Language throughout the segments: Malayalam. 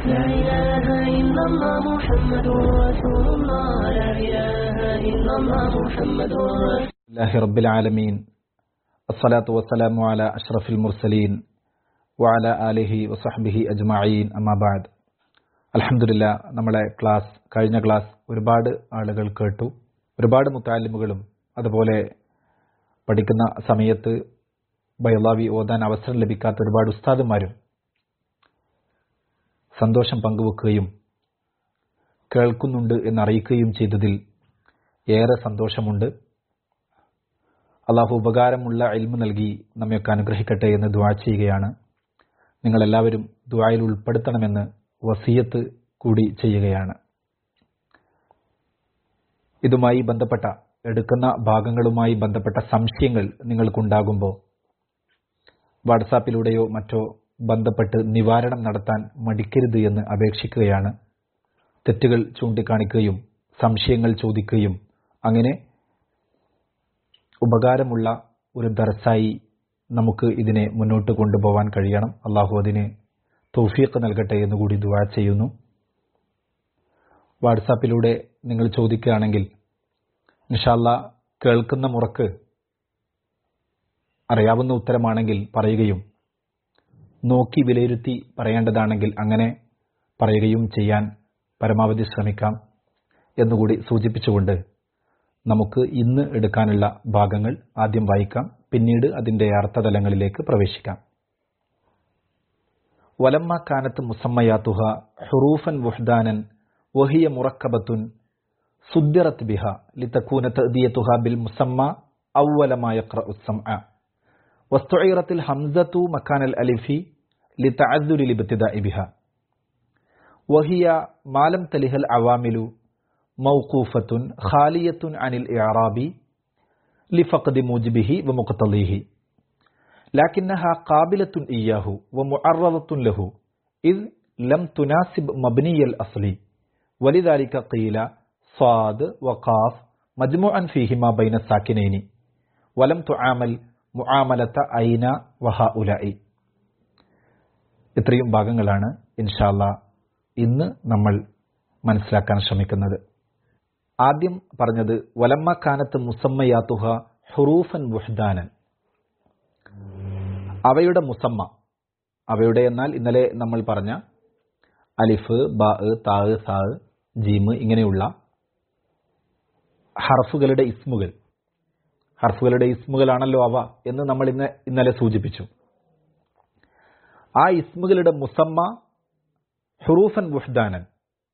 لا إله إلا الله محمد رسول الله لا إله إلا الله محمد رسول الله رب العالمين الصلاة والسلام على أشرف المرسلين وعلى آله وصحبه أجمعين أما بعد അലഹമില്ല നമ്മളെ ക്ലാസ് കഴിഞ്ഞ ക്ലാസ് ഒരുപാട് ആളുകൾ കേട്ടു ഒരുപാട് മുത്താലിമുകളും അതുപോലെ പഠിക്കുന്ന സമയത്ത് ബൈലാവി ഓതാൻ അവസരം ലഭിക്കാത്ത ഒരുപാട് ഉസ്താദുമാരും സന്തോഷം പങ്കുവെക്കുകയും കേൾക്കുന്നുണ്ട് എന്നറിയിക്കുകയും ചെയ്തതിൽ ഏറെ സന്തോഷമുണ്ട് അള്ളാഹു ഉപകാരമുള്ള എൽമു നൽകി നമ്മയൊക്കെ അനുഗ്രഹിക്കട്ടെ എന്ന് ദ്വാ ചെയ്യുകയാണ് നിങ്ങളെല്ലാവരും ദ്വായിൽ ഉൾപ്പെടുത്തണമെന്ന് വസീയത്ത് കൂടി ചെയ്യുകയാണ് ഇതുമായി ബന്ധപ്പെട്ട എടുക്കുന്ന ഭാഗങ്ങളുമായി ബന്ധപ്പെട്ട സംശയങ്ങൾ നിങ്ങൾക്കുണ്ടാകുമ്പോൾ വാട്സാപ്പിലൂടെയോ മറ്റോ ബന്ധപ്പെട്ട് നിവാരണം നടത്താൻ മടിക്കരുത് എന്ന് അപേക്ഷിക്കുകയാണ് തെറ്റുകൾ ചൂണ്ടിക്കാണിക്കുകയും സംശയങ്ങൾ ചോദിക്കുകയും അങ്ങനെ ഉപകാരമുള്ള ഒരു ദർസായി നമുക്ക് ഇതിനെ മുന്നോട്ട് കൊണ്ടുപോകാൻ കഴിയണം അള്ളാഹു അതിന് തൗഫീഖ് നൽകട്ടെ എന്നുകൂടി ദുവാ ചെയ്യുന്നു വാട്സാപ്പിലൂടെ നിങ്ങൾ ചോദിക്കുകയാണെങ്കിൽ ഇൻഷാല്ല കേൾക്കുന്ന മുറക്ക് അറിയാവുന്ന ഉത്തരമാണെങ്കിൽ പറയുകയും നോക്കി വിലയിരുത്തി പറയേണ്ടതാണെങ്കിൽ അങ്ങനെ പറയുകയും ചെയ്യാൻ പരമാവധി ശ്രമിക്കാം എന്നുകൂടി സൂചിപ്പിച്ചുകൊണ്ട് നമുക്ക് ഇന്ന് എടുക്കാനുള്ള ഭാഗങ്ങൾ ആദ്യം വായിക്കാം പിന്നീട് അതിന്റെ അർത്ഥതലങ്ങളിലേക്ക് പ്രവേശിക്കാം വലമ്മ കാനത്ത് മുസമ്മയാത്തുഹ ഹുറൂഫൻ വുഹ്ദാനൻ വഹിയ മുറക്കബത്തുൻ സുദ്ദിറത്ത് ബിഹ ലിതക്കൂന തഅദിയത്തുഹ ബിൽ മുസമ്മ അവല മാ യഖറഉ السمع واستعيرت الهمزة مكان الألف لتعذر الابتداء بها وهي ما لم تلها العوامل موقوفة خالية عن الإعراب لفقد موجبه ومقتضيه لكنها قابلة إياه ومعرضة له إذ لم تناسب مبني الأصل ولذلك قيل صاد وقاف مجموعا فيهما بين الساكنين ولم تعامل മുആമലത്ത ഐന വഹഉലായി ഇത്രയും ഭാഗങ്ങളാണ് ഇൻഷാല്ല ഇന്ന് നമ്മൾ മനസ്സിലാക്കാൻ ശ്രമിക്കുന്നത് ആദ്യം പറഞ്ഞത് വലമ്മ കാനത്ത് മുസമ്മയാത്തുഹ ഹുറൂഫൻ വുഹ്ദാനൻ അവയുടെ മുസമ്മ അവയുടെ എന്നാൽ ഇന്നലെ നമ്മൾ പറഞ്ഞ അലിഫ് ബ താ സാ ജീമ് ഇങ്ങനെയുള്ള ഹർഫുകളുടെ ഇസ്മുകൾ ഹർഫുകളുടെ ഇസ്മുകളാണല്ലോ അവ എന്ന് നമ്മൾ ഇന്ന് ഇന്നലെ സൂചിപ്പിച്ചു ആ ഇസ്മുകളുടെ മുസമ്മ ഹുറൂഫൻ വുഹ്ദാനൻ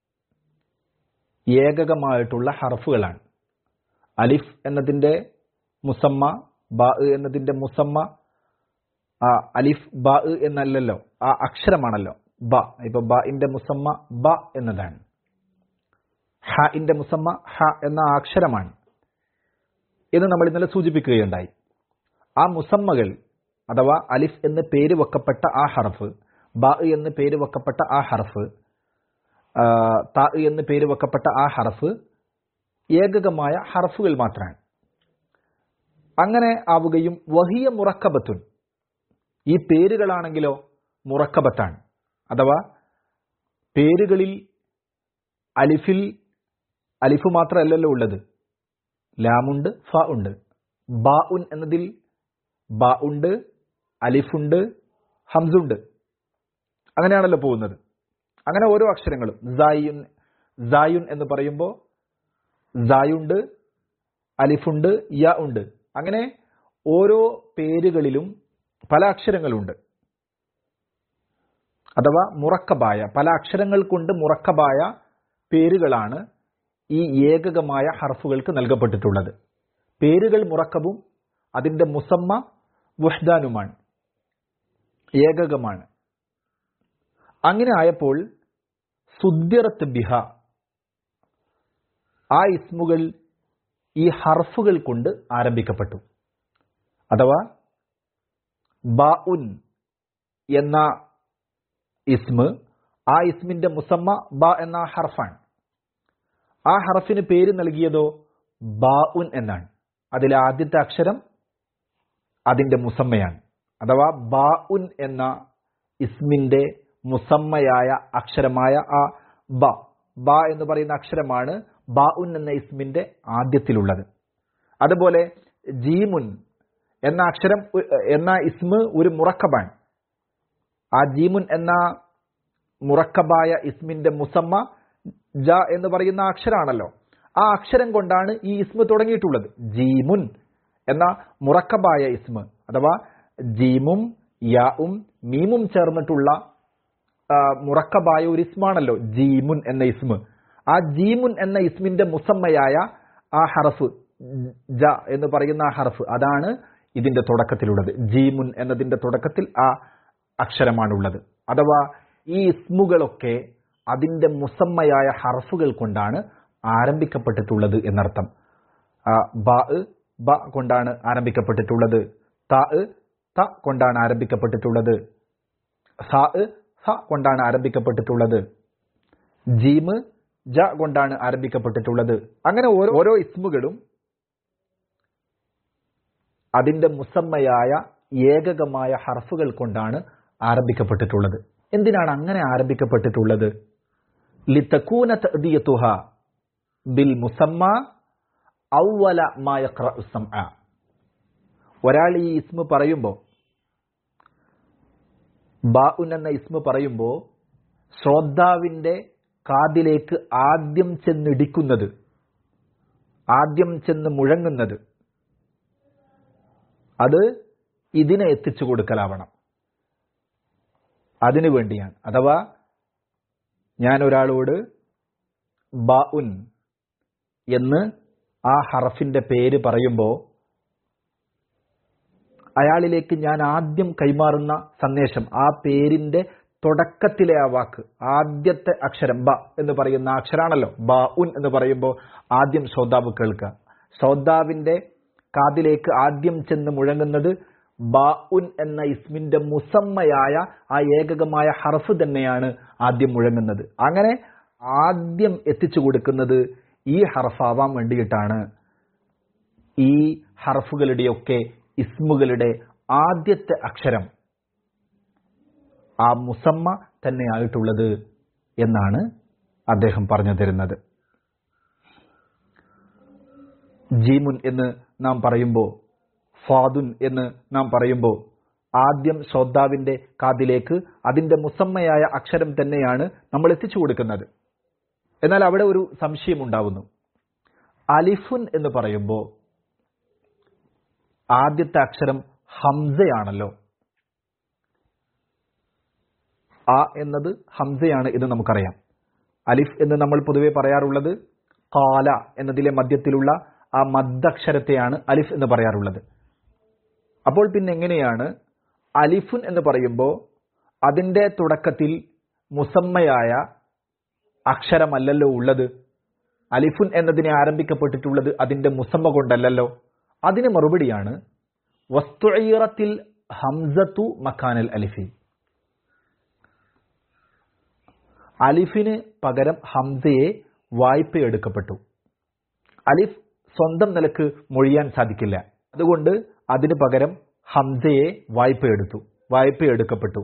ഏകകമായിട്ടുള്ള ഹർഫുകളാണ് അലിഫ് എന്നതിന്റെ മുസമ്മ ബ എന്നതിന്റെ മുസമ്മ ആ അലിഫ് ബ എന്നല്ലല്ലോ ആ അക്ഷരമാണല്ലോ ബ ഇപ്പൊ ബഇന്റെ മുസമ്മ ബ എന്നതാണ് ഹ ഇന്റെ മുസമ്മ ഹ എന്ന അക്ഷരമാണ് എന്ന് നമ്മൾ ഇന്നലെ സൂചിപ്പിക്കുകയുണ്ടായി ആ മുസമ്മകൾ അഥവാ അലിഫ് എന്ന് പേര് വെക്കപ്പെട്ട ആ ഹർഫ് ബ എന്ന് പേര് വെക്കപ്പെട്ട ആ ഹർഫ് ത എന്ന് പേര് വെക്കപ്പെട്ട ആ ഹർഫ് ഏകകമായ ഹർഫുകൾ മാത്രമാണ് അങ്ങനെ ആവുകയും വഹിയ മുറക്കബത്തുൻ ഈ പേരുകളാണെങ്കിലോ മുറക്കബത്താണ് അഥവാ പേരുകളിൽ അലിഫിൽ അലിഫ് മാത്രമല്ലല്ലോ ഉള്ളത് ലാമുണ്ട് ഫ ഉണ്ട് ബ ഉൻ എന്നതിൽ ബ ഉണ്ട് അലിഫുണ്ട് ഹംസുണ്ട് അങ്ങനെയാണല്ലോ പോകുന്നത് അങ്ങനെ ഓരോ അക്ഷരങ്ങളും സായുൻ സായുൻ എന്ന് പറയുമ്പോൾ സായുണ്ട് അലിഫുണ്ട് യ ഉണ്ട് അങ്ങനെ ഓരോ പേരുകളിലും പല അക്ഷരങ്ങളുണ്ട് അഥവാ മുറക്കബായ പല അക്ഷരങ്ങൾ കൊണ്ട് മുറക്കബായ പേരുകളാണ് ഈ ഏകകമായ ഹർഫുകൾക്ക് നൽകപ്പെട്ടിട്ടുള്ളത് പേരുകൾ മുറക്കബും അതിന്റെ മുസമ്മ വുഹ്ദാനുമാണ് ഏകകമാണ് അങ്ങനെ ആയപ്പോൾ സുദ്യറത്ത് ബിഹ ആ ഇസ്മുകൾ ഈ ഹർഫുകൾ കൊണ്ട് ആരംഭിക്കപ്പെട്ടു അഥവാ ബ ഉൻ എന്ന ഇസ്മ് ആ ഇസ്മിന്റെ മുസമ്മ ബ എന്ന ഹർഫാണ് ആ ഹർഫിന് പേര് നൽകിയതോ ബ ഉൻ എന്നാണ് അതിലെ ആദ്യത്തെ അക്ഷരം അതിന്റെ മുസമ്മയാണ് അഥവാ ബ ഉൻ എന്ന ഇസ്മിന്റെ മുസമ്മയായ അക്ഷരമായ ആ ബ ബ എന്ന് പറയുന്ന അക്ഷരമാണ് ബാഉൻ എന്ന ഇസ്മിന്റെ ആദ്യത്തിലുള്ളത് അതുപോലെ ജീമുൻ എന്ന അക്ഷരം ഉ- എന്ന ഇസ്മ് ഒരു മുറക്കബാണ് ആ ജീമുൻ എന്ന മുറക്കബായ ഇസ്മിന്റെ മുസമ്മ ജ എന്ന് പറയുന്ന അക്ഷരാണല്ലോ ആ അക്ഷരം കൊണ്ടാണ് ഈ ഇസ്മ തുടങ്ങിയിട്ടുള്ളത് ജീമുൻ എന്ന മുറക്കബായ ഇസ്മ അഥവാ ജീമും യാവും മീമും ചേർന്നിട്ടുള്ള ആ, മുറക്കബായ ഒരു ഇസ്മാണല്ലോ ജീമുൻ എന്ന ഇസ്മ ആ ജീമുൻ എന്ന ഇസ്മിന്റെ മുസമ്മയായ ആ ഹറഫ് ജ എന്ന് പറയുന്ന ആ ഹറഫ് അതാണ് ഇതിന്റെ തുടക്കത്തിലുള്ളത് ജീമുൻ എന്നതിന്റെ തുടക്കത്തിൽ ആ അക്ഷരമാണുള്ളത് അഥവാ ഈ ഇസ്മുകളൊക്കെ അതിന്റെ മുസമ്മയായ ഹർഫുകൾ കൊണ്ടാണ് ആരംഭിക്കപ്പെട്ടിട്ടുള്ളത് എന്നർത്ഥം ആ, ബ ബ കൊണ്ടാണ് ആരംഭിക്കപ്പെട്ടിട്ടുള്ളത് ത ത കൊണ്ടാണ് ആരംഭിക്കപ്പെട്ടിട്ടുള്ളത് സ സ കൊണ്ടാണ് ആരംഭിക്കപ്പെട്ടിട്ടുള്ളത് ജീമ് ജ കൊണ്ടാണ് ആരംഭിക്കപ്പെട്ടിട്ടുള്ളത് അങ്ങനെ ഓരോ ഓരോ ഇസ്മുകളും അതിന്റെ മുസമ്മയായ ഏകകമായ ഹർഫുകൾ കൊണ്ടാണ് ആരംഭിക്കപ്പെട്ടിട്ടുള്ളത് എന്തിനാണ് അങ്ങനെ ആരംഭിക്കപ്പെട്ടിട്ടുള്ളത് ലിത്തക്കൂന തഅദിയതുഹ ബിൽ മുസമ്മ ഔവല മാ യഖ്റഉ സംഅ ഒരാൾ ഈ ഇസ്മ പറയുമ്പോൾ ബാഉൻ എന്ന ഇസ്മ പറയുമ്പോൾ ശ്രോതാവിന്റെ കാതിലേക്ക് ആദ്യം ചെന്നിടിക്കുന്നത് ആദ്യം ചെന്ന് മുഴങ്ങുന്നത് അത് ഇതിനെ എത്തിച്ചു കൊടുക്കലാവണം അതിനു വേണ്ടിയാണ് അഥവാ ഞാൻ ഒരാളോട് ബാഉൻ എന്ന് ആ ഹറഫിന്റെ പേര് പറയുമ്പോൾ അയാളിലേക്ക് ഞാൻ ആദ്യം കൈമാറുന്ന സന്ദേശം ആ പേരിന്റെ തുടക്കത്തിലെ ആ വാക്ക് ആദ്യത്തെ അക്ഷരം ബ എന്ന് പറയുന്ന ആ അക്ഷരാണല്ലോ ബ ഉൻ എന്ന് പറയുമ്പോൾ ആദ്യം ശ്രോതാവ് കേൾക്കുക ശ്രോതാവിന്റെ കാതിലേക്ക് ആദ്യം ചെന്ന് മുഴങ്ങുന്നത് ബ ഉൻ എന്ന ഇസ്മിന്റെ മുസമ്മയായ ആ ഏകകമായ ഹർഫ് തന്നെയാണ് ആദ്യം മുഴങ്ങുന്നത് അങ്ങനെ ആദ്യം എത്തിച്ചു കൊടുക്കുന്നത് ഈ ഹർഫാവാൻ വേണ്ടിയിട്ടാണ് ഈ ഹർഫുകളുടെയൊക്കെ ഇസ്മുകളുടെ ആദ്യത്തെ അക്ഷരം ആ മുസമ്മ തന്നെയായിട്ടുള്ളത് എന്നാണ് അദ്ദേഹം പറഞ്ഞു തരുന്നത് ജീമുൻ എന്ന് നാം പറയുമ്പോൾ ഫാദുൻ എന്ന് നാം പറയുമ്പോൾ ആദ്യം ശ്രോതാവിന്റെ കാതിലേക്ക് അതിന്റെ മുസമ്മയായ അക്ഷരം തന്നെയാണ് നമ്മൾ എത്തിച്ചു കൊടുക്കുന്നത് എന്നാൽ അവിടെ ഒരു സംശയം ഉണ്ടാവുന്നു അലിഫുൻ എന്ന് പറയുമ്പോൾ ആദ്യത്തെ അക്ഷരം ഹംസയാണല്ലോ ആ എന്നത് ഹംസയാണ് എന്ന് നമുക്കറിയാം അലിഫ് എന്ന് നമ്മൾ പൊതുവെ പറയാറുള്ളത് കാല എന്നതിലെ മധ്യത്തിലുള്ള ആ മദ്ദക്ഷരത്തെയാണ് അലിഫ് എന്ന് പറയാറുള്ളത് അപ്പോൾ പിന്നെ എങ്ങനെയാണ് അലിഫുൻ എന്ന് പറയുമ്പോൾ അതിന്റെ തുടക്കത്തിൽ മുസമ്മയായ അക്ഷരമല്ലല്ലോ ഉള്ളത് അലിഫുൻ എന്നതിനെ ആരംഭിക്കപ്പെട്ടിട്ടുള്ളത് അതിന്റെ മുസമ്മ കൊണ്ടല്ലല്ലോ അതിന് മറുപടിയാണ് വസ്തുഈറത്തിൽ ഹംസത്തു മക്കാനൽ അലിഫി അലിഫിന് പകരം ഹംസയെ വായ്പയെടുക്കപ്പെട്ടു അലിഫ് സ്വന്തം നിലക്ക് മൊഴിയാൻ സാധിക്കില്ല അതുകൊണ്ട് അതിനു പകരം ഹംസയെ വായ്പയെടുത്തു വായ്പയെടുക്കപ്പെട്ടു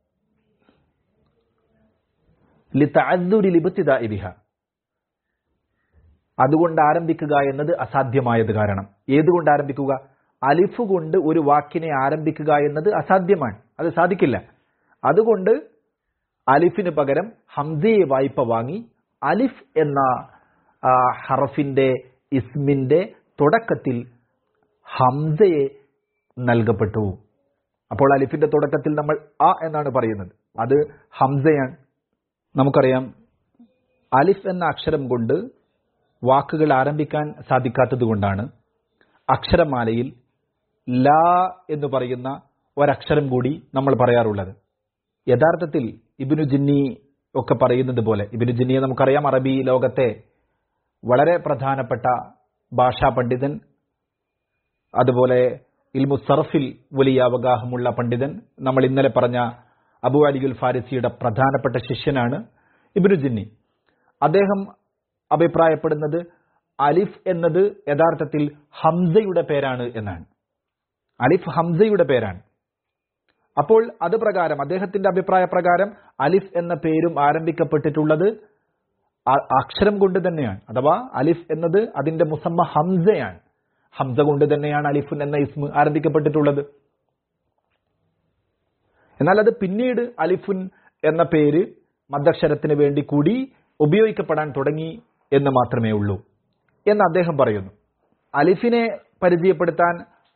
ലിതഅദ്ദുരി ലിബ്തിദാഇ ബിഹ അതുകൊണ്ട് ആരംഭിക്കുക എന്നത് അസാധ്യമായത് കാരണം ഏതുകൊണ്ട് ആരംഭിക്കുക അലിഫ് കൊണ്ട് ഒരു വാക്കിനെ ആരംഭിക്കുക എന്നത് അസാധ്യമാണ് അത് സാധിക്കില്ല അതുകൊണ്ട് അലിഫിന് പകരം ഹംസയെ വായ്പ വാങ്ങി അലിഫ് എന്ന ആ, ഹറഫിന്റെ ഇസ്മിന്റെ തുടക്കത്തിൽ ഹംസയെ നൽകപ്പെട്ടു അപ്പോൾ അലിഫിന്റെ തുടക്കത്തിൽ നമ്മൾ അ എന്നാണ് പറയുന്നത് അത് ഹംസയാണ് നമുക്കറിയാം അലിഫ് എന്ന അക്ഷരം കൊണ്ട് വാക്കുകൾ ആരംഭിക്കാൻ സാധിക്കാത്തത് കൊണ്ടാണ് അക്ഷരമാലയിൽ ലാ എന്ന് പറയുന്ന ഒരക്ഷരം കൂടി നമ്മൾ പറയാറുള്ളത് യഥാർത്ഥത്തിൽ ഇബിനു ജിന്നി ഒക്കെ പറയുന്നത് പോലെ ഇബിനു ജിന്നിയെ നമുക്കറിയാം അറബി ലോകത്തെ വളരെ പ്രധാനപ്പെട്ട ഭാഷാ പണ്ഡിതൻ അതുപോലെ ഇൽമു സർഫിൽ വലിയ അവഗാഹമുള്ള പണ്ഡിതൻ നമ്മൾ ഇന്നലെ പറഞ്ഞ അബു അലിയുൽ ഫാരിസിയുടെ പ്രധാനപ്പെട്ട ശിഷ്യനാണ് ഇബിനു ജിന്നി അദ്ദേഹം അഭിപ്രായപ്പെടുന്നത് അലിഫ് എന്നത് യഥാർത്ഥത്തിൽ ഹംസയുടെ പേരാണ് എന്നാണ് അലിഫ് ഹംസയുടെ പേരാണ് അപ്പോൾ അത് പ്രകാരം അദ്ദേഹത്തിന്റെ അഭിപ്രായ പ്രകാരം അലിഫ് എന്ന പേരും ആരംഭിക്കപ്പെട്ടിട്ടുള്ളത് ആ- അക്ഷരം കൊണ്ട് തന്നെയാണ് അഥവാ അലിഫ് എന്നത് അതിന്റെ മുസമ്മ ഹംസയാണ് ഹംസ കൊണ്ട് തന്നെയാണ് അലിഫുൻ എന്ന ഇസ്മ ആരംഭിക്കപ്പെട്ടിട്ടുള്ളത് എന്നാൽ അത് പിന്നീട് അലിഫുൻ എന്ന പേര് മദ്ദക്ഷരത്തിന് വേണ്ടി കൂടി ഉപയോഗിക്കപ്പെടാൻ തുടങ്ങി എന്ന് മാത്രമേ ഉള്ളൂ എന്ന് അദ്ദേഹം പറയുന്നു അലിഫിനെ പരിചയപ്പെടുത്താൻ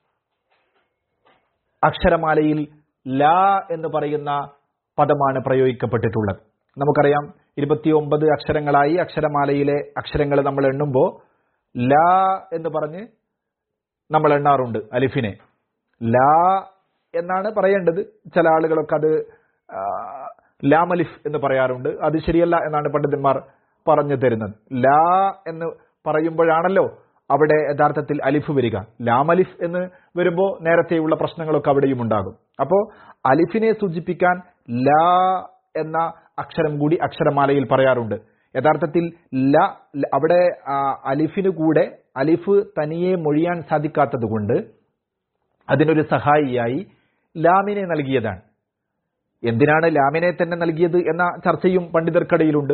അക്ഷരമാലയിൽ ലാ എന്ന് പറയുന്ന പദമാണ് പ്രയോഗിക്കപ്പെട്ടിട്ടുള്ളത് നമുക്കറിയാം ഇരുപത്തിയൊമ്പത് അക്ഷരങ്ങളായി അക്ഷരമാലയിലെ അക്ഷരങ്ങൾ നമ്മൾ എണ്ണുമ്പോൾ ലാ എന്ന് പറഞ്ഞ് നമ്മൾ എണ്ണാറുണ്ട് അലിഫിനെ ലാ എന്നാണ് പറയേണ്ടത് ചില ആളുകളൊക്കെ അത് ആ, ലാമലിഫ് എന്ന് പറയാറുണ്ട് അത് ശരിയല്ല എന്നാണ് പണ്ഡിതന്മാർ പറഞ്ഞു തരുന്നത് ലാ എന്ന് പറയുമ്പോഴാണല്ലോ അവിടെ യഥാർത്ഥത്തിൽ അലിഫ് വരിക ലാമലിഫ് എന്ന് വരുമ്പോൾ നേരത്തെയുള്ള പ്രശ്നങ്ങളൊക്കെ അവിടെയും ഉണ്ടാകും അപ്പോൾ അലിഫിനെ സൂചിപ്പിക്കാൻ ലാ എന്ന അക്ഷരം കൂടി അക്ഷരമാലയിൽ പറയാറുണ്ട് യഥാർത്ഥത്തിൽ ല ല- അവിടെ ആ, അലിഫിന് കൂടെ അലിഫ് തനിയെ മൊഴിയാൻ സാധിക്കാത്തത് കൊണ്ട് അതിനൊരു സഹായിയായി ലാമിനെ നൽകിയതാണ് എന്തിനാണ് ലാമിനെ തന്നെ നൽകിയത് എന്ന ചർച്ചയും പണ്ഡിതർക്കിടയിലുണ്ട്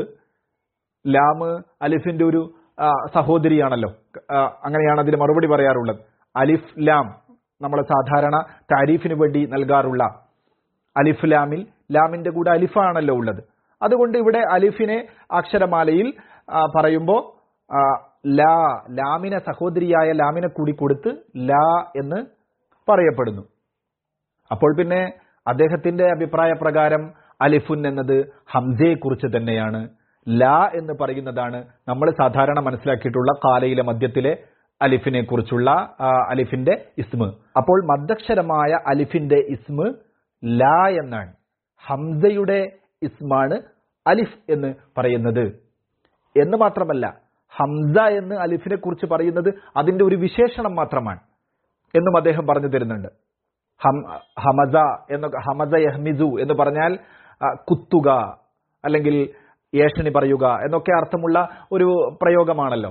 ലാമ് അലിഫിന്റെ ഒരു ആ, സഹോദരിയാണല്ലോ ആ, അങ്ങനെയാണ് അതിന് മറുപടി പറയാറുള്ളത് അലിഫ് ലാം നമ്മൾ സാധാരണ താരീഫിന് വേണ്ടി നൽകാറുള്ള അലിഫ് ലാമിൽ ലാമിന്റെ കൂടെ അലിഫാണല്ലോ ഉള്ളത് അതുകൊണ്ട് ഇവിടെ അലിഫിനെ അക്ഷരമാലയിൽ ആ, പറയുമ്പോ ആ, ലാ ലാമിനെ സഹോദരിയായ ലാമിനെ കൂടി കൊടുത്ത് ലാ എന്ന് പറയപ്പെടുന്നു അപ്പോൾ പിന്നെ അദ്ദേഹത്തിന്റെ അഭിപ്രായ പ്രകാരം അലിഫുൻ എന്നത് ഹംസയെ കുറിച്ച് തന്നെയാണ് ലാ എന്ന് പറയുന്നതാണ് നമ്മൾ സാധാരണ മനസ്സിലാക്കിയിട്ടുള്ള കാലയിലെ മധ്യത്തിലെ അലിഫിനെ കുറിച്ചുള്ള ആ, അലിഫിന്റെ ഇസ്മ് അപ്പോൾ മദ്ദക്ഷരമായ അലിഫിന്റെ ഇസ്മ് ലാ എന്നാണ് ഹംസയുടെ ഇസ്മാണ് അലിഫ് എന്ന് പറയുന്നത് എന്ന് മാത്രമല്ല ഹംസ എന്ന് അലിഫിനെ കുറിച്ച് പറയുന്നത് അതിന്റെ ഒരു വിശേഷണം മാത്രമാണ് എന്നും അദ്ദേഹം പറഞ്ഞു തരുന്നുണ്ട് ഹം ഹമസ എന്നൊക്കെ ഹമസ യഹ്മിസു എന്ന് പറഞ്ഞാൽ ആ, കുത്തുക അല്ലെങ്കിൽ ഏഷണി പറയുക എന്നൊക്കെ അർത്ഥമുള്ള ഒരു പ്രയോഗമാണല്ലോ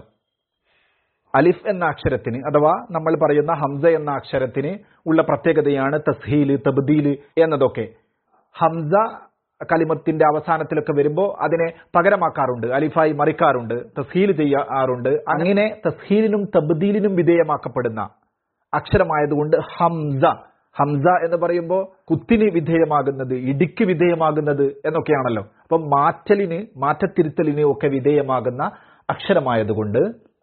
അലിഫ് എന്ന അക്ഷരത്തിന് അഥവാ നമ്മൾ പറയുന്ന ഹംസ എന്ന അക്ഷരത്തിന് ഉള്ള പ്രത്യേകതയാണ് തസ്ഹീല് തബ്ദീല് എന്നതൊക്കെ ഹംസ കലിമത്തിന്റെ അവസാനത്തിലൊക്കെ വരുമ്പോൾ അതിനെ പകരമാക്കാറുണ്ട് അലിഫായി മറിക്കാറുണ്ട് തസ്ഹീൽ ചെയ്യാറുണ്ട് അങ്ങനെ തസ്ഹീലിനും തബ്ദീലിനും വിധേയമാക്കപ്പെടുന്ന അക്ഷരമായതുകൊണ്ട് ഹംസ ഹംസ എന്ന് പറയുമ്പോൾ കുത്തിന് വിധേയമാകുന്നത് ഇടിക്ക് വിധേയമാകുന്നത് എന്നൊക്കെയാണല്ലോ അപ്പം മാറ്റലിന് മാറ്റത്തിരുത്തലിന് ഒക്കെ വിധേയമാകുന്ന അക്ഷരമായതുകൊണ്ട്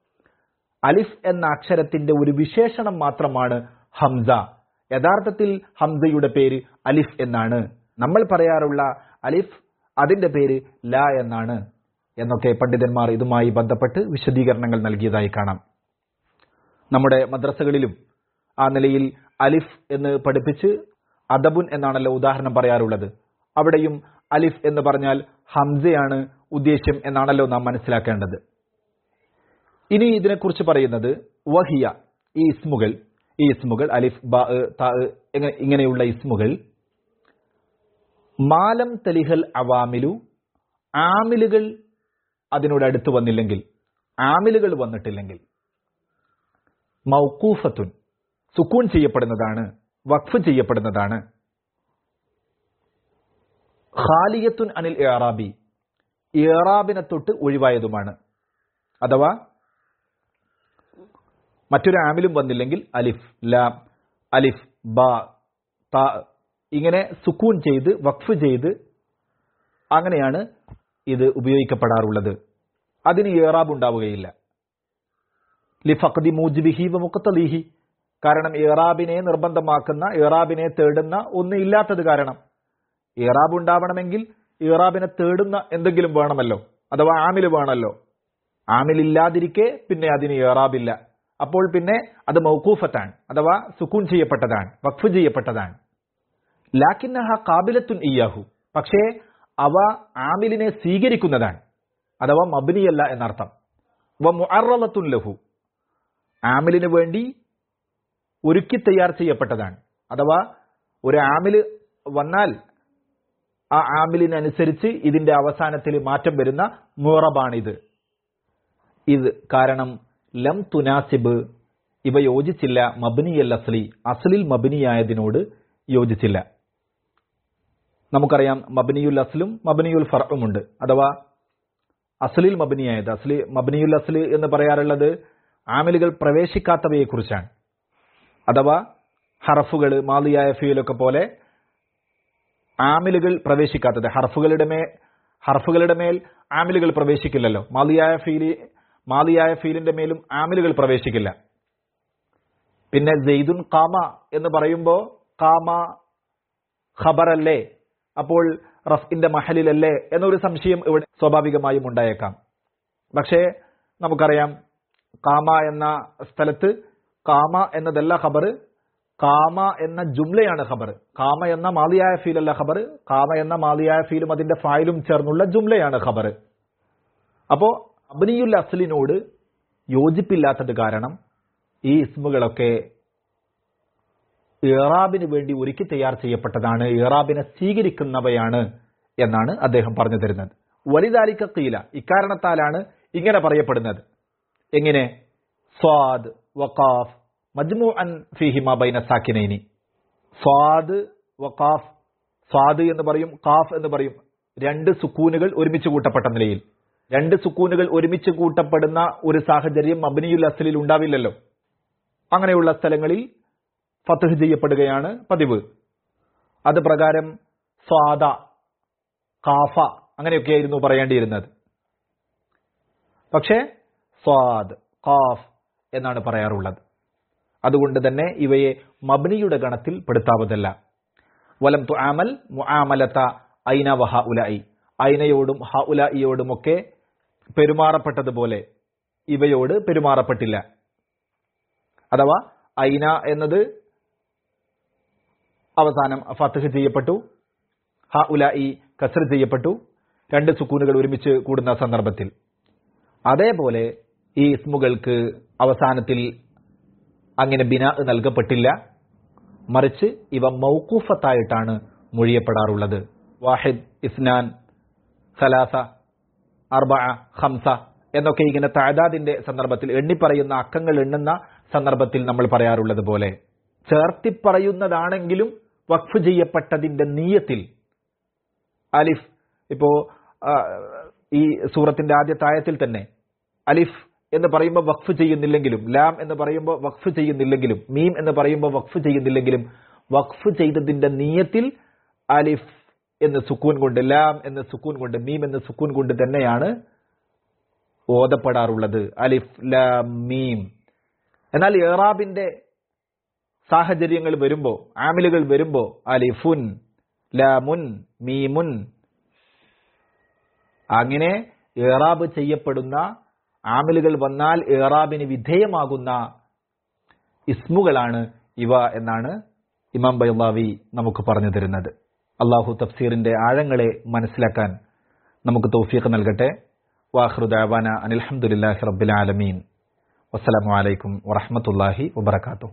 അലിഫ് എന്ന അക്ഷരത്തിന്റെ ഒരു വിശേഷണം മാത്രമാണ് ഹംസ യഥാർത്ഥത്തിൽ ഹംസയുടെ പേര് അലിഫ് എന്നാണ് നമ്മൾ പറയാറുള്ള അലിഫ് അതിന്റെ പേര് ല എന്നാണ് എന്നൊക്കെ പണ്ഡിതന്മാർ ഇതുമായി ബന്ധപ്പെട്ട് വിശദീകരണങ്ങൾ നൽകിയതായി കാണാം നമ്മുടെ മദ്രസകളിലും ആ നിലയിൽ അലിഫ് എന്ന് പഠിപ്പിച്ച് അദബുൻ എന്നാണല്ലോ ഉദാഹരണം പറയാറുള്ളത് അവിടെയും അലിഫ് എന്ന് പറഞ്ഞാൽ ഹംസയാണ് ഉദ്ദേശ്യം എന്നാണല്ലോ നാം മനസ്സിലാക്കേണ്ടത് ഇനി ഇതിനെക്കുറിച്ച് പറയുന്നത് വഹിയ ഈ ഇസ്മുകൾ ഈ ഇസ്മുകൾ അലിഫ് ബ ത എങ്ങനെ- ഇങ്ങനെയുള്ള ഇസ്മുകൾ മാലം തലിഹൽ അവാമിലു ആമിലുകൾ അതിനോട് അടുത്ത് വന്നില്ലെങ്കിൽ ആമിലുകൾ വന്നിട്ടില്ലെങ്കിൽ മൗക്കൂഫത്തുൻ സുക്കൂൺ ചെയ്യപ്പെടുന്നതാണ് വഖഫ് ചെയ്യപ്പെടുന്നതാണ് ഖാലിയത്തുൻ അനിൽ ഏറാബി ഏറാബിനെ തൊട്ട് ഒഴിവായതുമാണ് അഥവാ മറ്റൊരു ആമിലും വന്നില്ലെങ്കിൽ അലിഫ് ലാം അലിഫ് ബ ത ഇങ്ങനെ സുക്കൂൻ ചെയ്ത് വഖഫ് ചെയ്ത് അങ്ങനെയാണ് ഇത് ഉപയോഗിക്കപ്പെടാറുള്ളത് അതിന് ഏറാബ് ഉണ്ടാവുകയില്ല ലിഫഖദി മൂജിബിഹി വ മുഖത്തലിഹി കാരണം ഏറാബിനെ നിർബന്ധമാക്കുന്ന ഏറാബിനെ തേടുന്ന ഒന്നും ഇല്ലാത്തത് കാരണം ഏറാബ് ഉണ്ടാവണമെങ്കിൽ ഏറാബിനെ തേടുന്ന എന്തെങ്കിലും വേണമല്ലോ അഥവാ ആമിൽ വേണമല്ലോ ആമിലില്ലാതിരിക്കെ പിന്നെ അതിന് ഏറാബില്ല അപ്പോൾ പിന്നെ അത് മൗക്കൂഫത്താണ് അഥവാ സുക്കൂൻ ചെയ്യപ്പെട്ടതാണ് വഖഫ് ചെയ്യപ്പെട്ടതാണ് ലാക്കിന്നഹ കാബിലത്തുൻ ഇയാഹു പക്ഷേ അവ ആമിലിനെ സ്വീകരിക്കുന്നതാണ് അഥവാ മബ്നിയല്ല എന്നർത്ഥം വ മുഅറളത്തുൻ ലഹു ആമിലിന് വേണ്ടി ഒരുക്കി തയ്യാർ ചെയ്യപ്പെട്ടതാണ് അഥവാ ഒരു ആമില് വന്നാൽ ആ ആമിലിനനുസരിച്ച് ഇതിന്റെ അവസാനത്തിൽ മാറ്റം വരുന്ന മുറബാണിത് ഇത് കാരണം ലം തുനാസിബ് ഇവ യോജിച്ചില്ല മബിനിയൽ അസ്ലി അസ്ലിൽ മബിനിയായതിനോട് യോജിച്ചില്ല നമുക്കറിയാം മബനിയുൽ അസ്ലും മബനിയുൽ ഫർഉമുണ്ട് അഥവാ അസ്ലിൽ മബനിയായത് അസ്ലി മബനിയുൽ അസ്ല് എന്ന് പറയാറുള്ളത് ആമിലുകൾ പ്രവേശിക്കാത്തവയെ കുറിച്ചാണ് അഥവാ ഹറഫുകൾ മാലിയായ ഫീലൊക്കെ പോലെ ആമിലുകൾ പ്രവേശിക്കാത്തത് ഹർഫുകളുടെ മേ ഹർഫുകളുടെ മേൽ ആമിലുകൾ പ്രവേശിക്കില്ലല്ലോ മാലിയായ ഫീലി മാലിയായ ഫീലിന്റെ മേലും ആമിലുകൾ പ്രവേശിക്കില്ല പിന്നെ ജെയ്ദുൻ കാമ എന്ന് പറയുമ്പോൾ കാമ ഖബറല്ലേ അപ്പോൾ റഫിന്റെ മഹലിലല്ലേ എന്നൊരു സംശയം ഇവിടെ സ്വാഭാവികമായും ഉണ്ടായേക്കാം പക്ഷേ നമുക്കറിയാം കാമ എന്ന സ്ഥലത്ത് കാമ എന്നതല്ല ഖബർ കാമ എന്ന ജുംലയാണ് ഖബർ കാമ എന്ന മാലിയായ ഫീലല്ല ഖബർ കാമ എന്ന മാലിയായ ഫീലും അതിന്റെ ഫായിലും ചേർന്നുള്ള ജുംലയാണ് ഖബർ അപ്പോ അബ്നിയുൽ അസ്ലിനോട് യോജിപ്പില്ലാത്തത് കാരണം ഈ ഇസ്മുകളൊക്കെ ഇറാബിന് വേണ്ടി ഒരുക്കി തയ്യാർ ചെയ്യപ്പെട്ടതാണ് ഇറാബിനെ സ്വീകരിക്കുന്നവയാണ് എന്നാണ് അദ്ദേഹം പറഞ്ഞു തരുന്നത് വലിതാലിക്ക കീല ഇക്കാരണത്താലാണ് ഇങ്ങനെ പറയപ്പെടുന്നത് എങ്ങനെ സ്വാദ് വഖാഫ് മജ്മു അൻ ഫിഹിമ ബൈന സാക്കിനൈനി സ്വാദ് വഖാഫ് സ്വാദ് എന്ന് പറയും കാഫ് എന്ന് പറയും രണ്ട് സുക്കൂനുകൾ ഒരുമിച്ച് കൂട്ടപ്പെട്ട നിലയിൽ രണ്ട് സുക്കൂനുകൾ ഒരുമിച്ച് കൂട്ടപ്പെടുന്ന ഒരു സാഹചര്യം മബനിയുൽ അസലിൽ ഉണ്ടാവില്ലല്ലോ അങ്ങനെയുള്ള സ്ഥലങ്ങളിൽ ഫത്തഹ് ചെയ്യപ്പെടുകയാണ് പതിവ് അത് പ്രകാരം സ്വാദ കാഫ അങ്ങനെയൊക്കെയായിരുന്നു പറയേണ്ടിയിരുന്നത് പക്ഷേ സ്വാദ് കാഫ് എന്നാണ് പറയാറുള്ളത് അതുകൊണ്ട് തന്നെ ഇവയെ മബ്നിയുടെ ഗണത്തിൽ പെടുത്താവതല്ല വലം തു ആമൽ മുആമലത്ത ഐന വഹ ഉലായി ഐനയോടും ഹ ഉലായിയോടുമൊക്കെ പെരുമാറപ്പെട്ടതുപോലെ ഇവയോട് പെരുമാറപ്പെട്ടില്ല അഥവാ ഐന എന്നത് അവസാനം ഫത്തഹ് ചെയ്യപ്പെട്ടു ഹ ഉലായി കസർ ചെയ്യപ്പെട്ടു രണ്ട് സുക്കൂനുകൾ ഒരുമിച്ച് കൂടുന്ന സന്ദർഭത്തിൽ അതേപോലെ ഈ ഇസ്മുകൾക്ക് അവസാനത്തിൽ അങ്ങനെ ബിന നൽകപ്പെട്ടില്ല മറിച്ച് ഇവ മൗക്കൂഫത്തായിട്ടാണ് മൊഴിയപ്പെടാറുള്ളത് വാഹിദ് ഇസ്നാൻ സലാസ അർബ ഹംസ എന്നൊക്കെ ഇങ്ങനെ താദാദിന്റെ സന്ദർഭത്തിൽ എണ്ണിപ്പറയുന്ന അക്കങ്ങൾ എണ്ണുന്ന സന്ദർഭത്തിൽ നമ്മൾ പറയാറുള്ളത് പോലെ ചേർത്തിപ്പറയുന്നതാണെങ്കിലും വഖഫ് ചെയ്യപ്പെട്ടതിന്റെ നീയത്തിൽ അലിഫ് ഇപ്പോ ആ, ഈ സൂറത്തിന്റെ ആദ്യത്തെ ആയത്തിൽ തന്നെ അലിഫ് എന്ന് പറയുമ്പോൾ വഖഫ് ചെയ്യുന്നില്ലെങ്കിലും ലാം എന്ന് പറയുമ്പോൾ വഖഫ് ചെയ്യുന്നില്ലെങ്കിലും മീം എന്ന് പറയുമ്പോൾ വഖഫ് ചെയ്യുന്നില്ലെങ്കിലും വഖഫ് ചെയ്തതിന്റെ നീയത്തിൽ അലിഫ് എന്ന് സുക്കൂൻ കൊണ്ട് ലാം എന്ന് സുക്കൂൻ കൊണ്ട് മീം എന്ന് സുക്കൂൻ കൊണ്ട് തന്നെയാണ് ഓതപ്പെടാറുള്ളത് അലിഫ് ലാം മീം എന്നാൽ ഏറാബിന്റെ സാഹചര്യങ്ങൾ വരുമ്പോ ആമിലുകൾ വരുമ്പോ അലിഫുൻ ലാമുൻ മീമുൻ അങ്ങനെ ഏറാബ് ചെയ്യപ്പെടുന്ന ആമിലുകൾ വന്നാൽ ഏറാബിന് വിധേയമാകുന്ന ഇസ്മുകളാണ് ഇവ എന്നാണ് ഇമാം ബൈലാവി നമുക്ക് പറഞ്ഞു തരുന്നത് അള്ളാഹു തഫ്സീറിന്റെ ആഴങ്ങളെ മനസ്സിലാക്കാൻ നമുക്ക് തൗഫീഖ് നൽകട്ടെ വാഹൃദാവാന അനിൽഹമുല്ലാഹി റബ്ബിൽ ആലമീൻ വസ്സലാമു അലൈക്കും വറഹമത്തല്ലാഹി വബർക്കാത്തു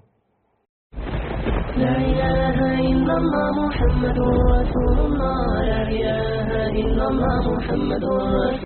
لا إله إلا الله محمد رسول الله لا إله إلا الله محمد رسول